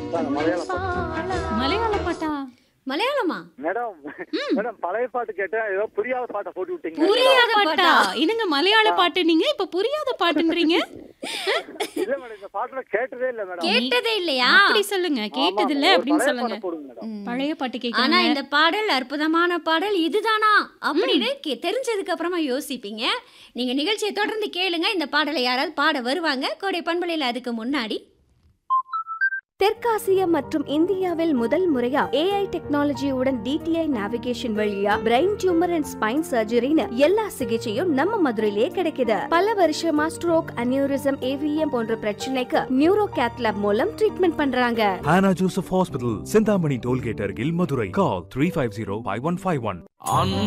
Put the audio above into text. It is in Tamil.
இந்தாங்க, மலையாள பாட்டு. மலையாள பாட்டா மலையாளமா மேடம் மேடம் பழைய பாட்டு கேட்டேன் ஏதோ புரியாத பாட்டை போட்டு விட்டீங்க புரியாத பாட்டா என்னங்க மலையாள பாட்டு நீங்க இப்ப புரியாத பாட்டுன்றீங்க இல்ல மேடம் இந்த பாட்டுல கேட்டதே இல்ல மேடம் கேட்டதே இல்லையா அப்படி சொல்லுங்க கேட்டது இல்ல ஆமா, ஒரு அப்படின்னு பழைய சொல்லுங்க பாட்டை போடுங்க மேடம் பழைய பாட்டு ஆனா கேக்குறாங்க இந்த பாடல் அற்புதமான பாடல் இதுதானா அப்படின்னு கே- தெரிஞ்சதுக்கு அப்புறமா யோசிப்பீங்க நீங்க நிகழ்ச்சியை தொடர்ந்து கேளுங்க இந்த பாடலை யாராவது பாட வருவாங்க கோடை பண்பலையில் அதுக்கு முன்னாடி தெற்காசியா மற்றும் இந்தியாவில் முதல் முறையா ஏஐ டெக்னாலஜியுடன் டிடிஐ நேவிகேஷன் வழியா பிரெயின் டியூமர் அண்ட் ஸ்பைன் சர்ஜரின்னு எல்லா சிகிச்சையும் நம்ம மதுரையிலேயே கிடைக்குது பல வருஷமா ஸ்ட்ரோக் அனியூரிசம் ஏவிஎம் போன்ற பிரச்சனைக்கு நியூரோ கேத்லாப் மூலம் ட்ரீட்மெண்ட் பண்றாங்க Hannah Joseph Hospital, Sindhamani Tollgate, Argil, Madurai. Call 350 5151.